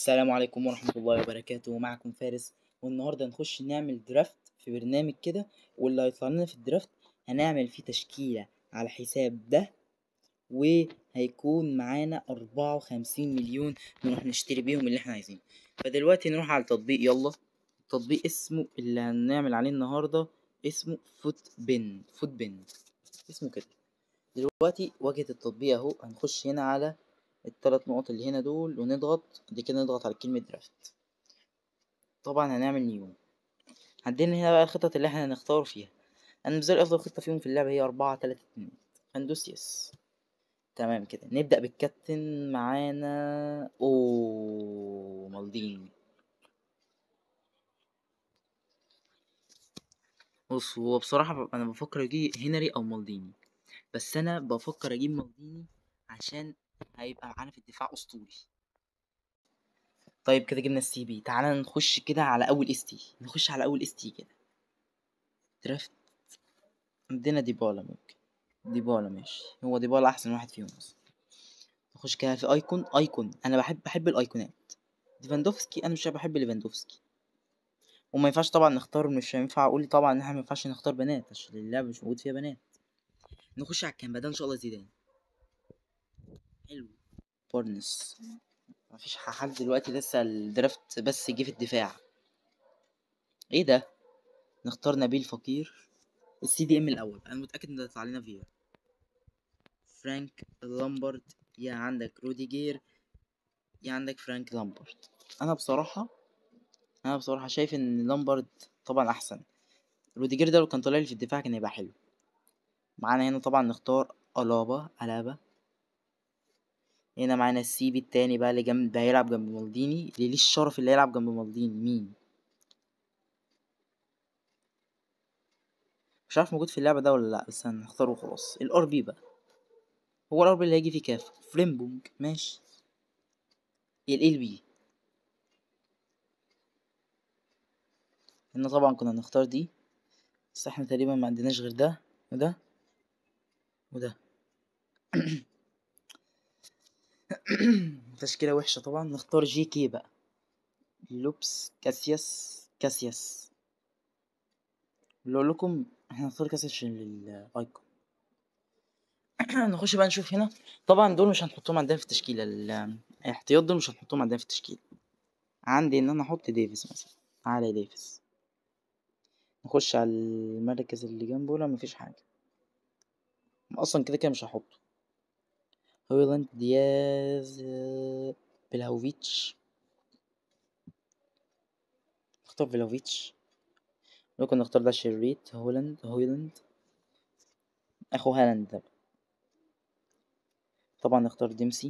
السلام عليكم ورحمة الله وبركاته معكم فارس والنهاردة نخش نعمل درافت في برنامج كده واللي هيطلع لنا في الدرافت هنعمل فيه تشكيلة على حساب ده وهيكون معانا أربعة وخمسين مليون نروح نشتري بيهم اللي احنا عايزينه فدلوقتي نروح على التطبيق يلا التطبيق اسمه اللي هنعمل عليه النهاردة اسمه فوت بن فوت بن اسمه كده دلوقتي واجهة التطبيق اهو هنخش هنا على التلات نقط اللي هنا دول ونضغط بعد كده نضغط على كلمة درافت طبعا هنعمل نيو عندنا هنا بقى الخطط اللي احنا هنختار فيها انا بالنسبة لي افضل خطة فيهم في اللعبة هي اربعة تلاتة اتنين هندوس يس تمام كده نبدأ بالكابتن معانا اوه مالديني بص هو بصراحة انا بفكر اجيب هنري او مالديني بس انا بفكر اجيب مالديني عشان هيبقى معانا في الدفاع اسطوري طيب كده جبنا السي بي تعالى نخش كده على اول اس تي نخش على اول اس تي كده درافت عندنا ديبالا ممكن ديبالا ماشي هو ديبالا احسن واحد فيهم اصلا نخش كده في ايكون ايكون انا بحب بحب الايقونات ليفاندوفسكي انا مش بحب ليفاندوفسكي وما ينفعش طبعا نختار مش هينفع اقول طبعا ان احنا ما ينفعش نختار بنات عشان اللعبه مش موجود فيها بنات نخش على الكامبا ده ان شاء الله زيدان حلو بورنس مفيش حد دلوقتي لسه الدرافت بس جه في الدفاع ايه ده نختار نبيل فقير السي دي ام الاول انا متاكد ان ده يطلع لنا فيا فرانك لامبرد يا عندك روديجير يا عندك فرانك لامبرد انا بصراحه انا بصراحه شايف ان لامبرد طبعا احسن روديجير ده لو كان طالع لي في الدفاع كان هيبقى حلو معانا هنا طبعا نختار الابا الابا هنا معانا السي بي التاني بقى اللي جنب ده هيلعب جنب مالديني اللي ليه الشرف اللي هيلعب جنب مالديني مين مش عارف موجود في اللعبة ده ولا لأ بس هنختاره وخلاص الار بي بقى هو الار بي اللي هيجي فيه كاف فريمبونج ماشي ال ال بي هنا طبعا كنا نختار دي بس احنا تقريبا ما عندناش غير ده وده وده تشكيلة وحشة طبعا نختار جي كي بقى لوبس كاسياس كاسياس اللي اقول لكم احنا نختار كاسياس عشان الايكون نخش بقى نشوف هنا طبعا دول مش هنحطهم عندنا في التشكيلة الاحتياط دول مش هنحطهم عندنا في التشكيلة عندي ان انا احط ديفيس مثلا تعالى يا ديفيس نخش على المركز اللي جنبه لا مفيش حاجة اصلا كده كده مش هحطه هويلاند دياز بلاوفيتش اختار بلاوفيتش ممكن نختار ده شريت هولاند هويلاند اخو هالاند ده طبعا نختار ديمسي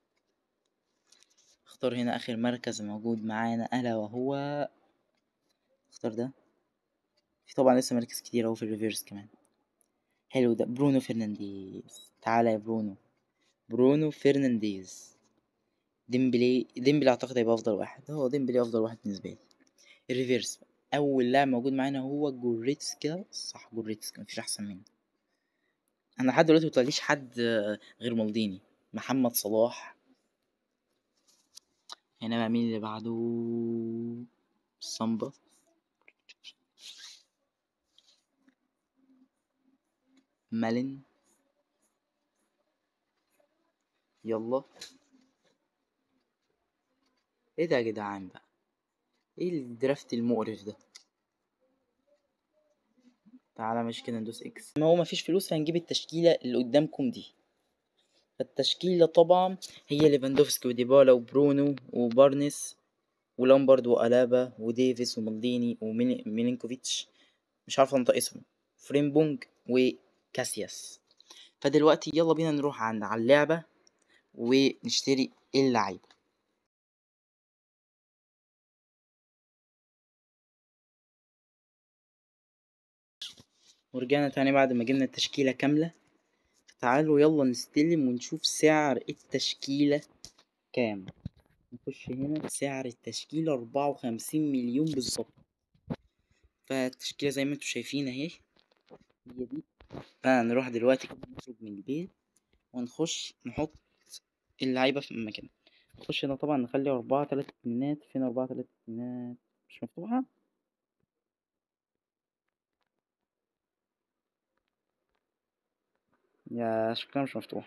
اختار هنا اخر مركز موجود معانا الا وهو اختار ده في طبعا لسه مراكز كتير اهو في الريفيرس كمان حلو ده برونو فرنانديز تعالى يا برونو برونو فرنانديز ديمبلي ديمبلي اعتقد هيبقى افضل واحد هو ديمبلي افضل واحد بالنسبه لي الريفيرس اول لاعب موجود معانا هو جوريتسكا صح جوريتسكا مفيش احسن منه انا لحد دلوقتي مطلعليش حد غير مالديني محمد صلاح هنا بقى مين اللي بعده سامبا مالين يلا ايه ده يا جدعان بقى ايه الدرافت المقرف ده تعالى مش كده ندوس اكس ما هو مفيش فلوس فهنجيب التشكيلة اللي قدامكم دي فالتشكيلة طبعا هي ليفاندوفسكي وديبالا وبرونو وبارنس ولامبرد وألابا وديفيس ومالديني وميلينكوفيتش مش عارف انطق اسمه فريمبونج وكاسياس فدلوقتي يلا بينا نروح عند على اللعبة ونشتري اللعيبة ورجعنا تاني بعد ما جبنا التشكيلة كاملة تعالوا يلا نستلم ونشوف سعر التشكيلة كام نخش هنا سعر التشكيلة أربعة وخمسين مليون بالظبط فالتشكيلة زي ما انتوا شايفين اهي هي دي فنروح دلوقتي كده نخرج من البيت ونخش نحط اللعيبة في مكانها نخش هنا طبعا نخلي أربعة تلات اتنينات فين أربعة تلات اتنينات مش مفتوحة يا شكلها مش مفتوح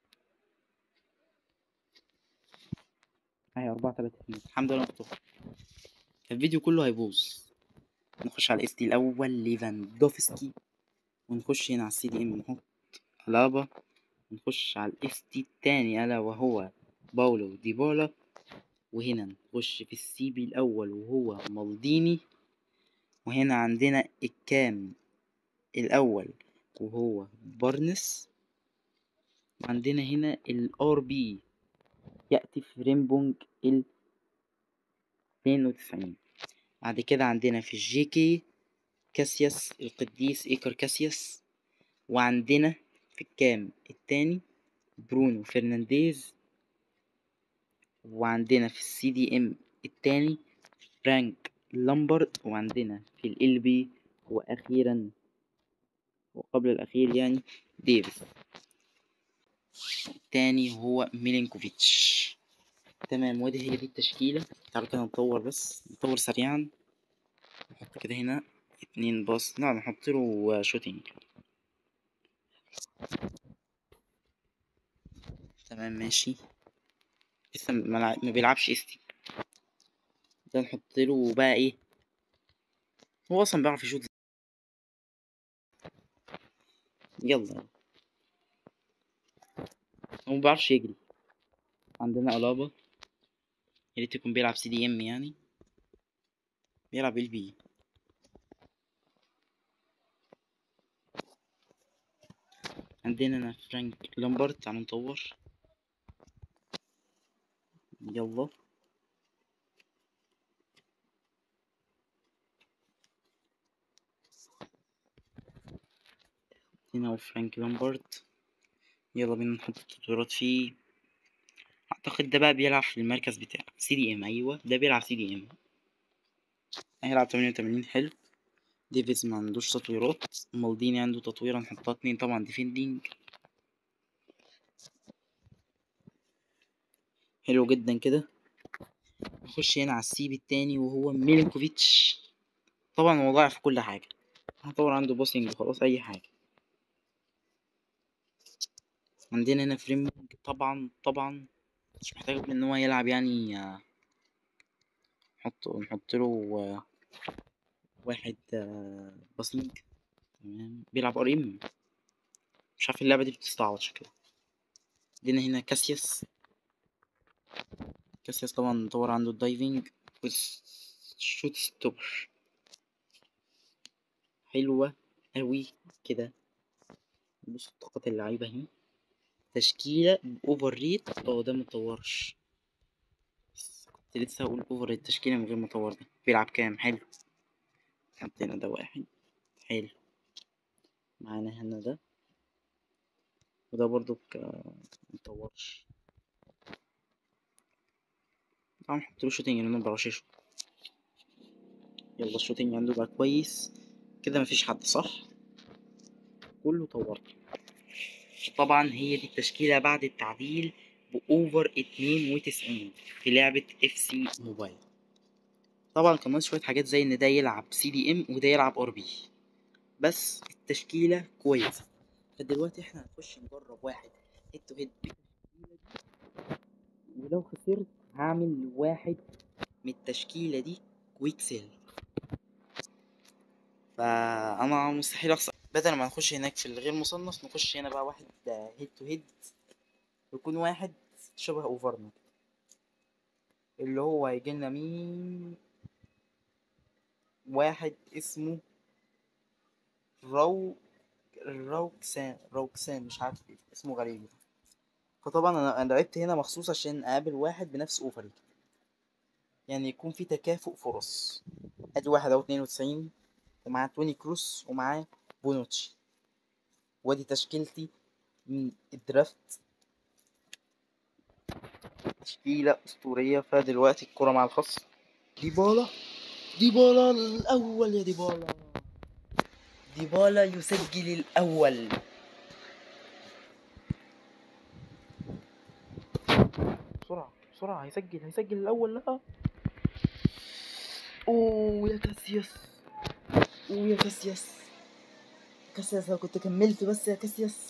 اهي أربعة تلاتة اتنين الحمد لله مفتوح الفيديو كله هيبوظ نخش على الاس دي الأول ليفاندوفسكي ونخش هنا على السي دي ام نحط ألابا ونخش على الاس دي التاني ألا وهو باولو ديبالا وهنا نخش في السي بي الأول وهو مالديني وهنا عندنا الكام الأول وهو بارنس وعندنا هنا الار بي يأتي في ريمبونج ال 92 بعد كده عندنا في الجي كي كاسياس القديس إيكر كاسياس وعندنا في الكام التاني برونو فرنانديز وعندنا في السي دي ام التاني فرانك لامبرد وعندنا في ال بي واخيرا وقبل الاخير يعني ديفيس التاني هو ميلينكوفيتش تمام ودي هي دي التشكيلة تعالوا كده نطور بس نطور سريعا نحط كده هنا اتنين باص لا نحط له شوتينج تمام ماشي لسه ما ما بيلعبش استي ده نحط له بقى ايه هو اصلا بيعرف يشوط يلا هو مبيعرفش يجري عندنا ألابا ياريت يكون بيلعب سي دي ام يعني بيلعب ال بي عندنا انا فرانك لامبرد تعالوا نطور يلا هنا هو فرانك لامبرد يلا بينا نحط التطويرات فيه اعتقد ده بقى بيلعب في المركز بتاعه سي دي ام ايوه ده بيلعب سي دي ام هيلعب تمانية وتمانين حلو ديفيز ما عندوش تطويرات مالديني عنده تطوير هنحطها اتنين طبعا ديفندينج حلو جدا كده نخش هنا على السيب التاني وهو ميلينكوفيتش طبعا هو ضايع في كل حاجة هطور عنده بوسنج وخلاص أي حاجة عندنا هنا فريمبونج طبعا طبعا مش محتاج ان هو يلعب يعني نحط نحط له واحد بوسنج تمام بيلعب ار ام مش عارف اللعبة دي بتستعوض شكلها عندنا هنا كاسياس كاسياس طبعا مطور عنده الدايفنج والشوت ستوبر حلوة أوي كده بص طاقة اللعيبة اهي تشكيلة بأوفر ريت اه ده مطورش كنت لسه هقول أوفر ريت تشكيلة من غير مطور ده بيلعب كام حلو حطينا ده واحد حلو معانا هنا ده وده برضو مطورش طبعا نحطله شوتينج لأنه مبيعرفش يشوط يلا الشوتينج عنده بقى كويس كده مفيش حد صح كله طورته طبعا هي دي التشكيلة بعد التعديل بأوفر اتنين وتسعين في لعبة اف سي موبايل طبعا كان ناقص شوية حاجات زي ان ده يلعب سي دي ام وده يلعب ار بي بس التشكيلة كويسة فدلوقتي احنا هنخش نجرب واحد هيد تو هيد بالتشكيلة دي ولو خسرت هعمل واحد من التشكيلة دي كويك سيل فأنا مستحيل أخسر بدل ما نخش هناك في الغير مصنف نخش هنا بقى واحد هيد تو هيد يكون واحد شبه اوفرنا اللي هو هيجيلنا مين واحد اسمه رو روكسان روكسان مش عارف ايه اسمه غريب فطبعا انا انا لعبت هنا مخصوص عشان اقابل واحد بنفس اوفري يعني يكون في تكافؤ فرص ادي واحد او اتنين وتسعين ومعاه توني كروس ومعاه بونوتشي وادي تشكيلتي من الدرافت تشكيلة أسطورية فدلوقتي الكرة مع الخصم ديبالا ديبالا الأول يا ديبالا ديبالا يسجل الأول بسرعة بسرعة هيسجل هيسجل الأول لا أوه يا كاسياس أوه يا كاسياس كاسياس لو كنت كملت بس يا كاسياس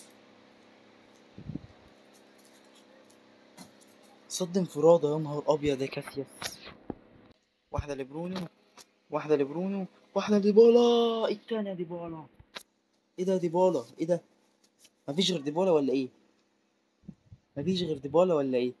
صد انفرادة يا نهار أبيض يا كاسياس واحدة لبرونو واحدة لبرونو واحدة لديبالا التانية ديبالا ايه ده ديبالا ايه ده مفيش غير ديبالا ولا ايه مفيش غير ديبالا ولا ايه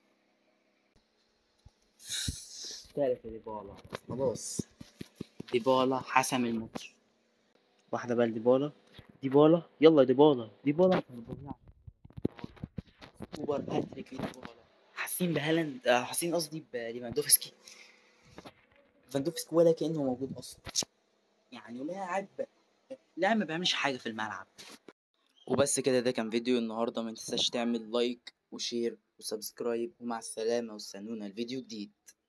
تالت ديبالا خلاص ديبالا حسم الماتش واحدة بقى لديبالا ديبالا يلا ديبالا ديبالا انت بتضيع. سوبر هاتريك لديبالا حاسين بهالاند آه، حاسين قصدي بليفاندوفسكي ليفاندوفسكي ولا كأنه موجود أصلا يعني لاعب لاعب ما بيعملش حاجة في الملعب وبس كده ده كان فيديو النهاردة ما تنساش تعمل لايك وشير وسبسكرايب ومع السلامة واستنونا الفيديو جديد